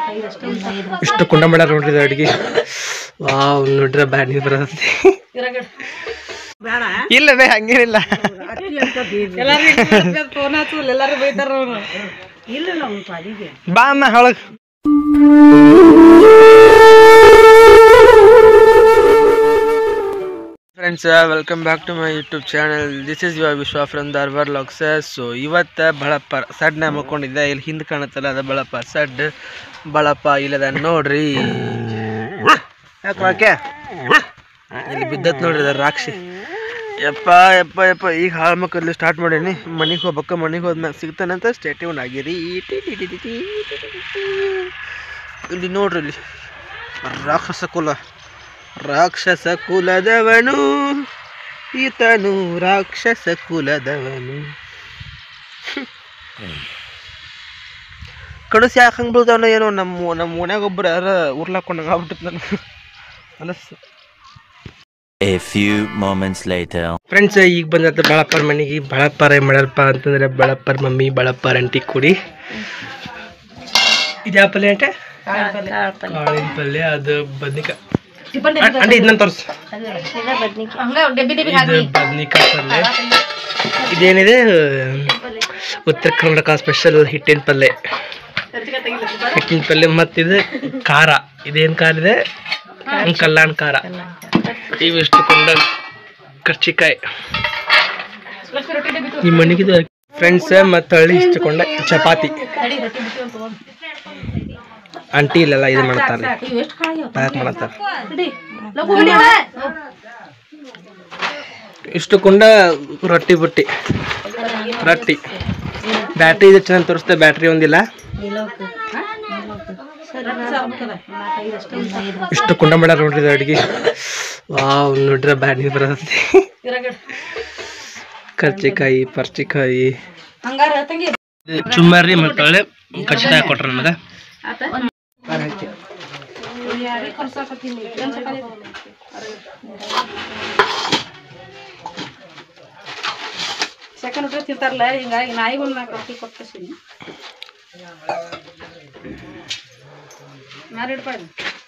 ಇಷ್ಟು ಕುಂಡ ಮಾಡ್ಯಾರ ನೋಡ್ರಿ ಇದು ಅಡ್ಗೆ ವಾವ್ ನೋಡ್ರಿ ಬ್ಯಾಡ್ ನೀರು ಬರತ್ತೆ ಇಲ್ಲ ಬೇ ಹಂಗೇನಿಲ್ಲ ಬಾ ಅಮ್ಮ ಒಳಗ್ friends welcome back to my YouTube channel this is your Vishwa from Dharwad ಲಾಕ್ಸಸ್ ಸೊ ಇವತ್ತು ಬಳಪ್ಪ ಸಡ್ನ ಮಕ್ಕೊಂಡಿದ್ದೆ ಇಲ್ಲಿ ಹಿಂದೆ ಕಾಣುತ್ತಲ್ಲ ಅದ ಬಳಪ ಸಡ್ ಬಳಪ ಇಲ್ಲದ ನೋಡ್ರಿ ಯಾಕೆ ಇಲ್ಲಿ ಬಿದ್ದತ್ ನೋಡ್ರಿ ಅದ ರಾಕ್ಷಿ ಯಪ್ಪ ಯಪ್ಪ ಯಪ್ಪ ಈಗ ಹಾಳು ಮಕ್ಕಳು ಸ್ಟಾರ್ಟ್ ಮಾಡೀನಿ ಮನೆಗೆ ಹೋಗ್ಬೇಕ ಮನೆಗೆ ಹೋದ್ಮ್ಯಾಗ ಸಿಗ್ತಾನಂತ ಸ್ಟೇಟ್ಯೂನ್ ಆಗಿರಿ ಟಿ ಟಿ ಟಿ ಟಿ ಟಿ ಟಿ ಟಿ ಟಿ. ಇಲ್ಲಿ ನೋಡ್ರಿ ಇಲ್ಲಿ ರಾಕ್ಷಸ ಕುಲ ರಾಕ್ಷಸ ಕುಲದವನು ಈತನು ರಾಕ್ಷಸ ಕುಲದವನು ಕಣಸ್ ಯಾಕೆ ಹಂಗೆ ಬೀಳ್ತಾವಲ್ಲ ಏನೋ ನಮ್ಮ ನಮ್ಮ ಓಣ್ಯಾಗ ಒಬ್ರು ಯಾರ ಉರ್ಲಾಕೊಂಡಂಗೆ ಆಗ್ಬಿಟ್ಟಿತ್ತು ನನಗೆ ಮನಸ್ಸು A few moments later. Friends ಈಗ ಬಂದತ್ತ ಬಳಪ್ಪರ ಮನೆಗೆ ಬಳಪ್ಪರ ಏನ್ ಮಾಡ್ಯಾರಪ್ಪ ಅಂತಂದ್ರೆ ಬಳಪ್ಪರ ಮಮ್ಮಿ ಬಳಪ್ಪರ ಅಂಟಿ ಕೂಡಿ ಇದು ಯಾವ ಪಲ್ಯ ಅಂಟೆ ಕಾಳಿನ ಪಲ್ಯ ಅದು ಬದ್ನಿಕಾಯಿ ಅಂಟಿ ಇದನ್ನ ತೋರ್ಸು ಇದು ಬದ್ನಿಕಾಯಿ ಪಲ್ಯ ಇದೇನಿದೆ ಉತ್ತರ ಕರ್ನಾಟಕ ಸ್ಪೆಷಲ್ ಹಿಟ್ಟಿನ ಪಲ್ಯ ಹಿಟ್ಟಿನ ಪಲ್ಯ ಮತ್ತಿದು ಖಾರ ಇದೇನು ಖಾರ ಇದೆ ಕಲ್ಲಾಣ ಖಾರ ಇವಿಷ್ಟು ಕೊಂಡ ಕರ್ಚಿಕಾಯಿ ಈ ಮನೆಗಿದ ಫ್ರೆಂಡ್ಸ್ ಮತ್ತು ಹಳ್ಳಿ ಇಷ್ಟಕೊಂಡ ಚಪಾತಿ ಆಂಟಿ ಇಲ್ಲೆಲ್ಲ ಇದು ಮಾಡ್ತಾರೆ ಪ್ಯಾಕ್ ಮಾಡ್ತಾರೆ ಇಷ್ಟು ಕೊಂಡ ರೊಟ್ಟಿ ಬುಟ್ಟಿ ರೊಟ್ಟಿ ಬ್ಯಾಟ್ರಿ ಇದೆ ಚೆನ್ನಾಗಿ ತೋರಿಸ್ತೆ ಬ್ಯಾಟ್ರಿ ಒಂದಿಲ್ಲ ಇಷ್ಟು ಕುಂಡ ಮಾಡ್ಯಾರ ನೋಡ್ರಿ ಇದು ಅಡ್ಗೆ ವಾವ್ ನೋಡ್ರಿ ಬ್ಯಾಡ್ ನೀರು ಬರತ್ತೆ ಕರ್ಚಿಕಾಯಿ ಪರ್ಚಿಕಾಯಿ ಇದು ಚುಮ್ಮರಿ ಮತ್ತು ಒಳ್ಳೆ ಕಚ್ಚಿಕಾಯಿ ಕೊಟ್ರ ನನಗೆ ಸೆಕೆಂಡ್ ಊಟ ತಿಂತಾರಲ್ಲ ಹಿಂಗಾಗಿ ನಾಯಿಗಳು ನಾಲ್ಕು ರೊಟ್ಟಿ ಕೊಟ್ಟು ಮಾರಿಡ್ಬಾರ್ದು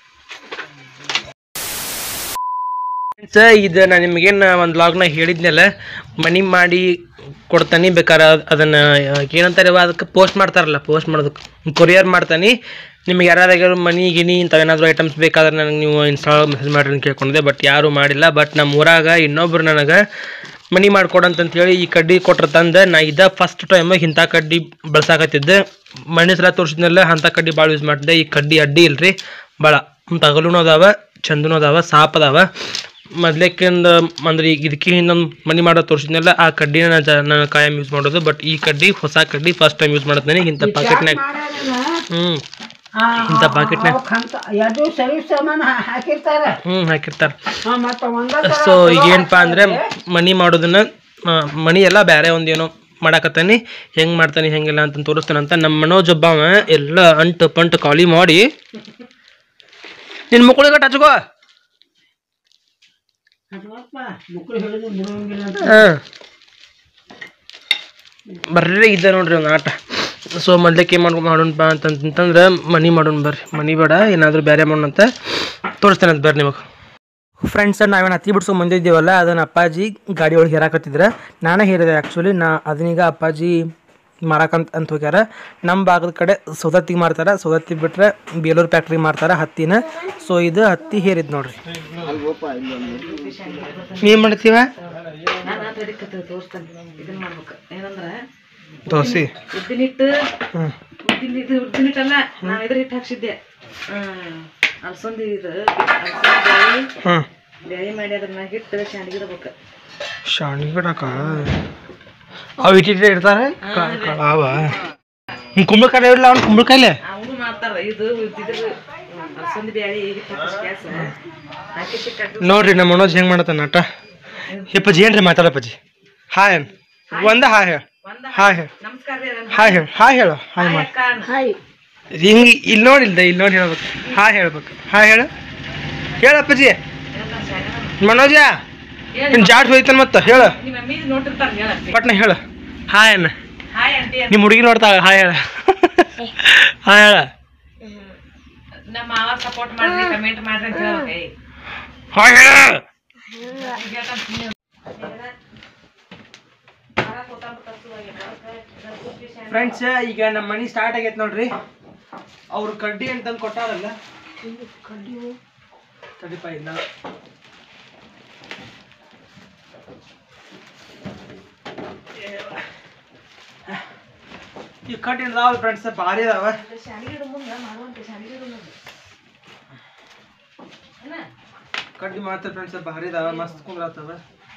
ಸರ್ ಇದು ನಾನು ನಿಮಗೇನು ಒಂದು ಲಾಗ್ನಾಗ ಹೇಳಿದ್ನಲ್ಲ ಮನಿ ಮಾಡಿ ಕೊಡ್ತಾನೆ ಬೇಕಾದ್ರೆ ಅದ್- ಅದನ್ನ ಆ, ಏನಂತಾರೆ ಇವ ಅದಕ್ಕೆ ಪೋಸ್ಟ್ ಮಾಡ್ತಾರಲ್ಲ ಪೋಸ್ಟ್ ಮಾಡೋದಕ್ಕೆ ಕೊರಿಯರ್ ಮಾಡ್ತಾನೆ ನಿಮ್ಗೆ ಯಾರ್ಯಾರು ಮನಿ ಗಿನಿ ಇಂಥವೇನಾದರೂ ಐಟಮ್ಸ್ ಬೇಕಾದ್ರೆ ನನಗೆ ನೀವು ಇನ್ಸ್ಟಾಲ್ ಮೆಸೇಜ್ ಮಾಡ್ರಿ ಅಂತ ಕೇಳ್ಕೊಂಡಿದ್ದೆ ಬಟ್ ಯಾರೂ ಮಾಡಿಲ್ಲ ಬಟ್ ನಮ್ಮ ಊರಾಗ ಇನ್ನೊಬ್ರು ನನಗೆ ಮನಿ ಮಾಡ್ಕೊಡಂತಂತ ಹೇಳಿ ಈ ಕಡ್ಡಿ ಕೊಟ್ರ ತಂದೆ ನಾ ಇದ ಫಸ್ಟ್ ಟೈಮ್ ಇಂಥ ಕಡ್ಡಿ ಬಳಸಾಕತ್ತಿದ್ದೆ ಮನೆ ಸಲ ತೋರಿಸಿದ್ನಲ್ಲ ಅಂಥ ಕಡ್ಡಿ ಭಾಳ ಯೂಸ್ ಮಾಡ್ತಿದ್ದೆ ಈ ಕಡ್ಡಿ ಅಡ್ಡಿ ಇಲ್ರಿ ಭಾಳ ತಗಲುನು ಅದಾವ ಚಂದನು ಅದಾವ ಸಾಪ್ ಅದಾವ ಮೊದ್ಲೇಕಿಂದ ಅಂದ್ರೆ ಈಗ ಇದಕ್ಕೆ ಇನ್ನೊಂದು ಮನಿ ಮಾಡೋ ತೋರಿಸಿದ್ನಲ್ಲ ಆ ಕಡ್ಡಿನ ನಾನು ಜ ನಾನು ಕಾಯಂ ಯೂಸ್ ಮಾಡೋದು ಬಟ್ ಈ ಕಡ್ಡಿ ಹೊಸ ಕಡ್ಡಿ ಫಸ್ಟ್ ಟೈಮ್ ಯೂಸ್ ಮಾಡ್ತೀನಿ ಇಂಥ ಪಾಕೆಟ್ನಾಗ ಹ್ಞೂ ಇಂಥ ಪಾಕೆಟ್ನಾಗ ಎರಡು ಸರಿ ಸಾಮಾನು ಹಾಕಿರ್ತಾರೆ ಹ್ಞೂ ಹಾಕಿರ್ತಾರೆ ಮತ್ತೆ ಒಂದ ಸೊ ಈಗ ಏನಪ್ಪ ಅಂದರೆ ಮನಿ ಮಾಡೋದನ್ನ ಆ, ಮನಿ ಎಲ್ಲ ಬೇರೆ ಒಂದೇನೋ ಮಾಡಾಕತ್ತಾನೆ ಹೆಂಗೆ ಮಾಡ್ತಾನೆ ಹೆಂಗಿಲ್ಲ ಅಂತ ತೋರಿಸ್ತಾನಂತ ನಮ್ಮ ಮನೋಜ್ ಒಬ್ಬ ಅವ ಎಲ್ಲ ಅಂಟು ಪಂಟು ಖಾಲಿ ಮಾಡಿ ನಿನ್ನ ಮಕ್ಕಳಿಗೆ ಟಚ್ಕೋ ಮಕ್ಕಳು ಹೇಳಿದ್ರು ಬಿಡುವಂಗಿಲ್ಲ ಅಂತ ಹಾಂ ಬರ್ರಿ ಇದ್ದ ನೋಡ್ರಿ ಒಂದು ಆಟ ಸೊ ಮೊದ್ಲಕ್ಕೆ ಏನು ಮಾಡ್ಕೊ ಮಾಡೋಣಪ್ಪ ಅಂತಂತಂದ್ರೆ ಮನಿ ಮಾಡೋಣ ಬರ್ರಿ ಮನಿ ಬೇಡ ಏನಾದರೂ ಬೇರೆ ಮಾಡೋಣ ಅಂತ ತೋರಿಸ್ತೇನೆ ಅಂತ ಬರ್ರಿ ನಿಮಗೆ ಫ್ರೆಂಡ್ಸ್ ನಾವೇನು ಹತ್ತಿ ಬಿಡ್ಸ್ಕೊಂಡ್ ಬಂದಿದ್ದೀವಲ್ಲ ಅದನ್ನ ಅಪ್ಪಾಜಿ ಗಾಡಿ ಒಳಗೆ ಹೇರಾಕತ್ತಿದ್ರೆ ನಾನೇ ಹೇರಿದೆ ಆ್ಯಕ್ಚುಲಿ ನಾ ಅದನ್ನೀಗ ಅಪ್ಪಾಜಿ ಮಾರಾಕಂತ ಅಂತ ಹೋಗ್ಯಾರ ನಮ್ಮ ಭಾಗದ ಕಡೆ ಸೌದತ್ತಿಗೆ ಮಾರ್ತಾರೆ ಸೌದತ್ತಿ ಬಿಟ್ರೆ ಬೇಲೂರು ಫ್ಯಾಕ್ಟ್ರಿ ಮಾರ್ತಾರೆ ಹತ್ತಿನ ಸೊ ಇದು ಹತ್ತಿ ಹೇರಿದ್ ನೋಡ್ರಿ ಏನು ಮಾಡ್ತೀವ ನಾನು ತಡಿಕತ್ತ ತೋರಿಸ್ತಾನೆ ಇದನ್ನ ಮಾಡ್ಬೇಕು ಏನಂದ್ರೆ ದೋಸೆ ಉದ್ದಿನಿಟ್ಟು ಹ್ಞೂ ಉದ್ದಿನಿಟ್ಟು ಉದ್ದಿನಿಟ್ಟಲ್ಲ ನಾನು ಇದ್ರ ಹಿಟ್ಟು ಹಾಕ್ಸಿದ್ದೆ ಹ್ಮ್ ಅಲ್ಸಂದಿ ಇದು ಅಲ್ಸಂದಿ ಬ್ಯಾಳಿ ಹ್ಞೂ ಬ್ಯಾಳಿ ಮಾಡಿ ಅದನ್ನ ಹಿಟ್ಟು ಶಾಂಡಿಗಿಡ್ಬೇಕು ಶಾಣಿಗಡಕ ಅವು ಇಟ್ಟಿಟ್ಟೆ ಇರ್ತಾರೆ ಅವ ಕುಂಬಳಕಾಯಿ ಇರಲ್ಲ ಅವ್ನು ಕುಂಬಳಕಾಯಿಲೆ ಅವನು ಮಾಡ್ತಾರ ಇದು ಇದ್ರ ಅಲ್ಸಂದಿ ಬ್ಯಾಳಿ ಹಿಟ್ಟು ಹಾಕಿಸಿ ಗ್ಯಾಸ್ ಹಾಕಿಸಿ ಕಟ್ಟು ನೋಡ್ರಿ ನಮ್ಮ ಮನೋಜ್ ಹೆಂಗ್ ಮಾಡತ್ತಾನ ಆಟ ಹಿಪ್ಪಜ್ಜಿ ಏನ್ರಿ ಮಾತಾಡಪ್ಪಜ್ಜಿ ಹಾಯ್ ಅನ್ ಒಂದ ಹಾಯ್ ಹೇಳ ಒಂದ ಹಾಯ್ ಹೇಳ ನಮಸ್ಕಾರ ರೀ ಅದನ್ನ ಹಾಯ್ ಹೇಳ ಹಾಯ್ ಹೇಳು ಹಾಯ್ ಮಾಡಿ ಹಾಯ್ ಹಿಂಗೆ ಇಲ್ಲಿ ನೋಡಿಲ್ದ ಇಲ್ಲಿ ನೋಡಿ ಹೇಳ್ಬೇಕು ಹಾಯ್ ಹೇಳ್ಬೇಕು ಹಾಯ್ ಹೇಳು ಹೇಳಪ್ಪಜ್ಜಿ ಮನೋಜ ನಿನ್ ಜಾಟ್ ಹೋಯ್ತಾನ ಮತ್ತೆ ಹೇಳು ನಿಮ್ಮ ಮಮ್ಮಿ ನೋಡಿರ್ತಾರ ಹೇಳ ಪಟ್ನ ಹೇಳು ಹಾಯ್ ಅನ್ನ ಹಾಯ್ ಆಂಟಿ ನಿಮ್ಮ ಹುಡುಗಿ ನೋಡ್ತಾಳ ಹಾಯ್ ಹೇಳ ಹಾಯ್ ಹೇಳ ನಮ್ಮ ಮಾವ ಸಪೋರ್ಟ್ ಮಾಡ್ರಿ ಕಮೆಂಟ್ ಮಾಡ್ರಿ ಅಂತ ಹೇಳ್ಬೇಕು ಫ್ರೆಂಡ್ಸ್ ಈಗ ನಮ್ಮ ಮನಿ ಸ್ಟಾರ್ಟ್ ಆಗೈತೆ ನೋಡ್ರಿ ಅವ್ರು ಕಡ್ಡಿ ಅಂತಂದು ಕೊಟ್ಟಾರಲ್ಲ ಕಡ್ಡಿ ತಡಿಪ ಇಲ್ಲ ಈ ಕಡ್ಡಿ ಇದಾವ ಫ್ರೆಂಡ್ಸ್ ಭಾರಿ ಅದಾವ ಕಡ್ಡಿ ಮಾತ್ರ ಫ್ರೆಂಡ್ಸ್ ಭಾರಿ ಇದಾವ ಮಸ್ತ್ ಕುಂದ್ರತ್ತವ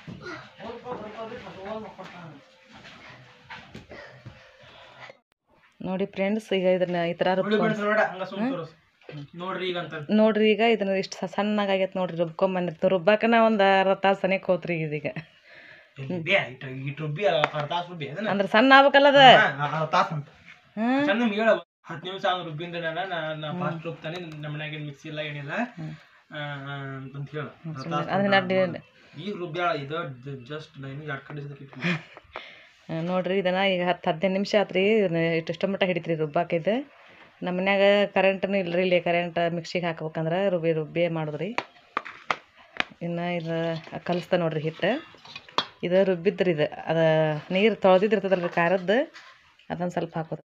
ನೋಡಿ ಫ್ರೆಂಡ್ಸ್ ಈಗ ಇದನ್ನ ಈ ತರ ನೋಡಿ friends, ನೋಡ ಹಂಗ ಸುಮ್ ತೋರ್ಸು. ನೋಡ್ರಿ ಈಗ ಅಂತ ನೋಡ್ರಿ ಈಗ ಇದನ್ನ ಇಷ್ಟು ಸಣ್ಣಗಾಗೈತೆ ನೋಡ್ರಿ ರುಬ್ಕೊಂಡ್ ಬಂದಿರ್ತೀವಿ ರುಬ್ಬಾಕನ ಒಂದು ಅರ್ಧ ತಾಸು ಸನೇಕ್ ಹೋತ್ರಿ ಇದೀಗ ಇಟ್ಟು ರುಬ್ಬಿ ಅರ್ಧ ತಾಸು ರುಬ್ಬಿ ಅದನ್ನ ಅಂದ್ರೆ ಸಣ್ಣ ಆಗ್ಬೇಕಲ್ಲ ಅದ ಅರ್ಧ ತಾಸು ಅಂತ ಹ್ಮ್ ಚಂದ ನಮ್ಗೆ ಹೇಳ ಹತ್ತು ನಿಮಿಷ ಹಂಗ ರುಬ್ಬಿಂದ ನಾನು ನಾ ಫಾಸ್ಟ್ ರುಬ್ತಾನೆ ನಮ್ಮ ಮನ್ಯಾಗ ಮಿಕ್ಸಿ ಇಲ್ಲ ಏನಿಲ್ಲ ಆ, ಅಂತ ಹೇಳ ಅದನ್ನ ಅಡ್ಡಿ- ಈಗ ರುಬ್ಬ್ಯಾಳ ಇದು ಜಸ್ಟ್ ನೈನಿಗೆ ಎರಡು ಕಡೆ ಸಿಕ್ಕಿತ್ತು ಆ, ನೋಡ್ರಿ ಇದನ್ನ ಈಗ ಹತ್ತು ಹದಿನೈದು ನಿಮಿಷ ಆತ್ರಿ ಇಷ್ಟು ಮಟ್ಟ ಹಿಡಿತ್ರಿ ರುಬ್ಬಾಕಿದ್ದು ನಮ್ಮ ಮನ್ಯಾಗ ಕರೆಂಟ್ನು ಇಲ್ರಿ ಇಲ್ಲಿ ಕರೆಂಟ್ ಮಿಕ್ಸಿಗೆ ಹಾಕ್ಬೇಕಂದ್ರೆ ರುಬ್ಬಿ ರುಬ್ಬಿ ಮಾಡಿದ್ರಿ ಇನ್ನು ಇದು ಕಲಿಸ್ತಾ ನೋಡ್ರಿ ಹಿಟ್ಟು ಇದು ರುಬ್ಬಿದ್ರಿ ಇದು ಅದು ನೀರು ತೊಳೆದಿದ್ದಿರ್ತದಲ್ರಿ ಖಾರದ್ದು ಅದೊಂದು ಸ್ವಲ್ಪ ಹಾಕೋದು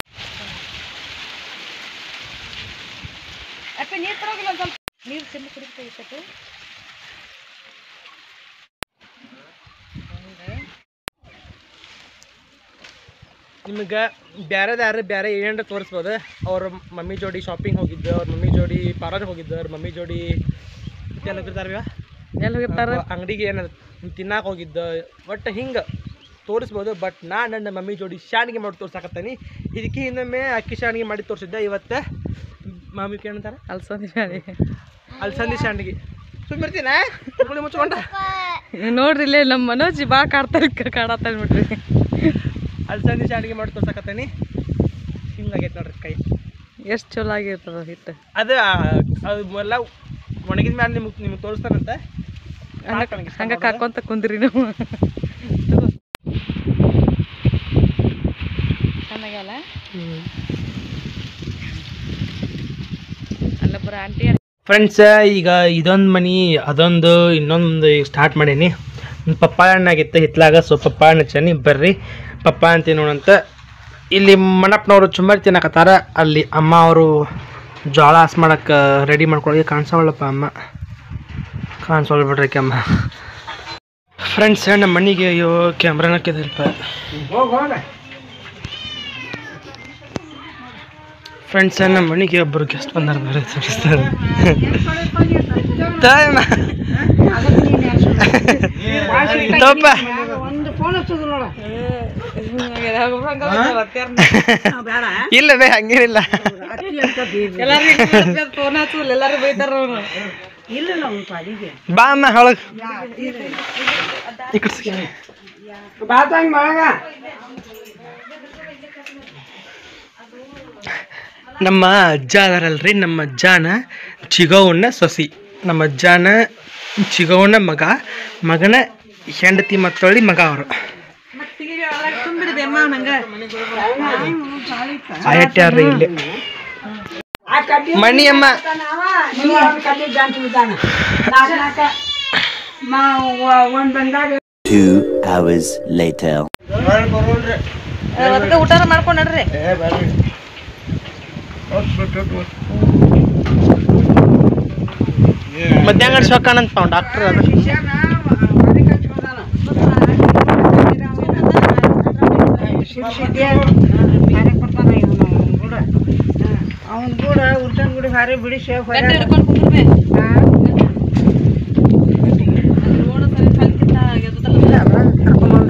ಅಪ್ಪ ನೀರು ತರೋಗಿಲ್ಲ ಒಂದು ಸ್ವಲ್ಪ ನೀರು ಚೆಲ್ಲಿ ಕುಡಿತೈತೆ ನಿಮಗೆ ಬ್ಯಾರೆದ ಯಾರು ಬ್ಯಾರೆ ಏನಾರ ತೋರಿಸ್ಬೋದು ಅವ್ರ ಮಮ್ಮಿ ಜೋಡಿ ಶಾಪಿಂಗ್ ಹೋಗಿದ್ದು ಅವ್ರ ಮಮ್ಮಿ ಜೋಡಿ ಪಾರ್ಲರ್ ಹೋಗಿದ್ದು ಅವ್ರ ಮಮ್ಮಿ ಜೋಡಿ ಏನು ಹೋಗಿರ್ತಾರ ಎಲ್ಲಿ ಹೋಗಿರ್ತಾರ ಅಂಗಡಿಗೆ ಏನಾರ ತಿನ್ನಾಕ ಹೋಗಿದ್ದು ಬಟ್ ಹಿಂಗೆ ತೋರಿಸ್ಬೋದು ಬಟ್ ನಾ ನನ್ನ ಮಮ್ಮಿ ಜೋಡಿ ಶಾಣಿಗೆ ಮಾಡಿ ತೋರ್ಸಾಕತ್ತೀನಿ ಇದಕ್ಕೆ ಇನ್ನೊಮ್ಮೆ ಅಕ್ಕಿ ಶಾಣಿಗೆ ಮಾಡಿ ತೋರಿಸಿದ್ದೆ ಇವತ್ತು ಮಮ್ಮಿ ಏನಂತಾರೆ ಅಲ್ಸಂದಿ ಬ್ಯಾಳಿ ಅಲ್ಸಂದಿ ಶಾಂಡಿಗೆ ಸುಮ್ಮಿರ್ತೀನ ಕುಳಿ ಮುಚ್ಕೊಂಡ ನೋಡ್ರಿ ಇಲ್ಲೇ ನಮ್ಮ ಮನೋಜ್ ಭಾಳ ಕಾಡ್ತಾರೆ ಕಾಡತ್ತಾರ ನೋಡ್ರಿ ಅಲ್ಸಂದಿ ಶಾಂಡಿಗೆ ಮಾಡಿ ತೋರ್ಸಾಕತ್ತೀನಿ ಹಿಂಗಾಗೈತೆ ನೋಡ್ರಿ ಕೈ ಎಷ್ಟು ಚಲೋ ಆಗಿರ್ತದ ಹಿಟ್ಟು ಅದು ಆ, ಅದು ಎಲ್ಲ ಒಣಗಿದ ಮೇಲೆ ನಿಮ್ಗೆ ನಿಮ್ಗೆ ತೋರಿಸ್ತಾರಂತ ಹಂಗ ಹಂಗ ಕಾಕೊಂತ ಕುಂದ್ರಿ ನಾವು ಚೆನ್ನಾಗಲ್ಲ ಅಲ್ಲೊಬ್ಬರ ಆಂಟಿ ಫ್ರೆಂಡ್ಸ್ ಈಗ ಇದೊಂದು ಮನಿ ಅದೊಂದು ಇನ್ನೊಂದು ಸ್ಟಾರ್ಟ್ ಮಾಡೀನಿ ಒಂದು ಪಪ್ಪಾಯ ಹಣ್ಣಾಗಿತ್ತು ಹಿತ್ಲಾಗ ಸೊ ಪಪ್ಪಾಯ ಹಣ್ಣು ಹಚ್ಚೀನಿ ಬರ್ರಿ ಪಪ್ಪಾಯ ಅಂತ ನೋಡಂತ ಇಲ್ಲಿ ಮಣ್ಣಪ್ಪನವರು ಚುಮ್ಮರಿ ತಿನ್ನಕತ್ತಾರ ಅಲ್ಲಿ ಅಮ್ಮ ಅವರು ಜೋಳ ಹಸ್ ಮಾಡಕ್ಕೆ ರೆಡಿ ಮಾಡ್ಕೊಳ್ಳಿ ಕಾಣಿಸೋಳಪ್ಪ ಅಮ್ಮ ಕಾಣಿಸೋಳ್ ಬಿಡ್ರಿ ಅಮ್ಮ ಫ್ರೆಂಡ್ಸ್ ನಮ್ಮ ಮನೆಗೆ ಅಯ್ಯೋ ಕ್ಯಾಮ್ರಾನ ಕೆದಲ್ಪ ಫ್ರೆಂಡ್ಸ್ ನಮ್ಮ ಮನೆಗೆ ಒಬ್ಬರು ಗೆಸ್ಟ್ ಬಂದಾರ ಬೇರೆ ತೋರಿಸ್ತಾರೆ ತಾಯಮ್ಮ. ತೋಪ. ಇಲ್ಲ ಬೇ ಹಂಗೇನಿಲ್ಲ ಫೋನ್ ಹಚ್ಚಲ್ಲ ಎಲ್ಲಾರು ಬೈತಾರ ಅವ್ರು ಬಾ ಅಮ್ಮ ಒಳಗ್ ಈ ಕಡೆ ಸಿಗಿ. ನಮ್ಮ ಅಜ್ಜ ಅದಾರಲ್ರಿ ನಮ್ಮ ಅಜ್ಜನ ಚಿಗವನ್ನ ಸೊಸಿ ನಮ್ಮ ಅಜ್ಜನ ಚಿಗವನ್ನ ಮಗ ಮಗನ ಹೆಂಡತಿ ಮತ್ತೊಳ್ಳಿ ಮಗ ಅವರು ಆಯಟ್ಯಾರ್ರಿ ಇಲ್ಲಿ ಮಣಿ ಅಮ್ಮ Two hours later. ಅದಕ್ಕೆ ಊಟಾರ ಮಾಡ್ಕೊಂಡು ನಡ್ರಿ ಮಧ್ಯಾಹ್ನ ಶೋಕಾನಂತ ಡಾಕ್ಟರ್ ಅದ ಅವನ್ ಕೂಡ ಉಲ್ಟನ್ ಗುಡಿ ಭಾರಿ ಬಿಡಿಸಿ ಗಟ್ಟಿ ಹಿಡ್ಕೊಂಡು ಕುಂದ್ರಬೇ ರೋಡ ಸರಿ ಸಲ್ಕಿತ್ತ ಎದ್ದದಲ್ಲ ಕರ್ಕೊಂಬಂದ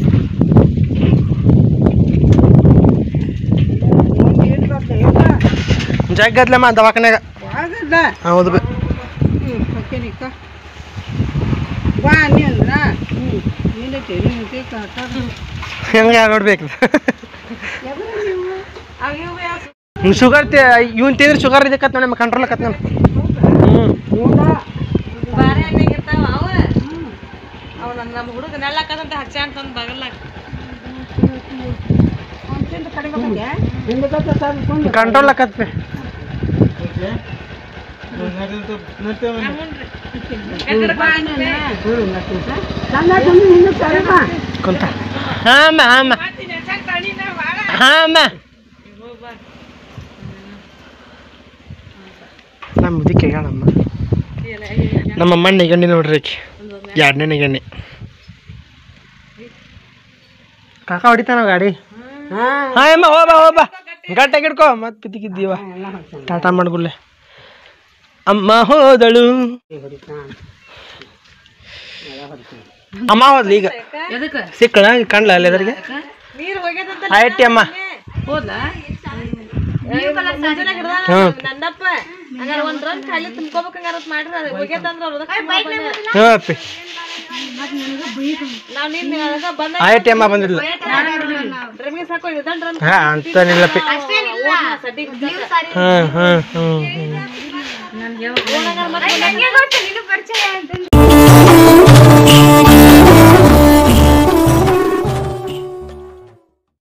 ಜಗ್ಗದ್ಲಮ್ಮ ದವಾಖಾನ್ಯಾಗ ಆಗದ ಹೌದು ಬೇ ಹೊಕ್ಕೇನಿಕ್ಕ ಬಾ ನೀ ಅಂದ್ರ ಹ್ಞೂ ನಿಲ್ಲೈತೆ ನೀವು ಕಾಟ ಹೆಂಗ ನೋಡ್ಬೇಕು ಅಯ್ಯೋ ಶುಗರ್ ಇವನ್ ತಿಂದ್ರೆ ಶುಗರ್ ಇದಕ್ಕತ್ ನೋಡಿ ಕಂಟ್ರೋಲ್ ಆಕತ್ ನಾನು ಬಾರೆ ಹಣ್ಣಿಗಿರ್ತಾವ ಅವ ಅವ ನನ್ನ ನಮ್ಮ ಹುಡುಗ ನೆಳ್ಳಕ್ಕದಂತ ಹಚ್ಚ ಅಂತಂದು ಬಗಲಾಗ ಕಡಿಮೆ ಕಂಟ್ರೋಲ್ ಆಕತ್ ಬೇ ಕುಂತ ಹಾಂ ಹಾಂ ಹಾಂ ನಮ್ಮ ಇದಕ್ಕೆ ಹೇಳಮ್ಮ ನಮ್ಮ ಅಮ್ಮ ನೆಗಣ್ಣಿ ನೋಡ್ರಿ ಆಕಿ ಎರಡನೇ ನೆಗಣ್ಣಿ ಕಾಕ ಹೊಡಿತಾನ ಗಾಡಿ ಹಾಂ ಅಮ್ಮ ಹೋಗ ಹೋಗ ಗಟ್ಟಾಗಿ ಹಿಡ್ಕೊ ಮತ್ತೆ ಬಿದ್ದಿಗಿದ್ದೀವ ಟಾಟಾ ಮಾಡ್ಗುಲ್ಲೆ ಅಮ್ಮ ಹೋದಳು ಅಮ್ಮ ಹೋದ್ಲಿ ಈಗ ಸಿಕ್ಕಣ ಕಣ್ಲ ಅಲ್ಲಿ ಎದುರಿಗೆ ಆಯ್ತಿ ಅಮ್ಮ ಹ್ಞೂ ನನ್ನಪ್ಪ ಹಂಗಾರ ಒಂದ್ ರನ್ ಖಾಲಿ ತುಂಬ್ಕೋಬೇಕು ಹಂಗಾರ ಅದ್ ಮಾಡ್ರಿ ಅದು ಹೋಗ್ಯತಂದ್ರ ಹ್ಞೂ ಅಪ್ಪಿ ನಾವ್ ನಿನ್ ಅದಕ್ಕ ಬಂದ ಆಯ್ತಿ ಅಮ್ಮ ಬಂದಿಲ್ಲ ಡ್ರಮ್ಗೆ ಸಾಕು ಇದನ್ ಡ್ರಮ್ ಹಾ ಅಂತನಿಲ್ಲಪ್ಪಿ ಸಡ್ಡಿ ಹ್ಮ್ ಹ್ಮ್ ಹ್ಮ್ ಹ್ಮ್ ಪರಿಚಯ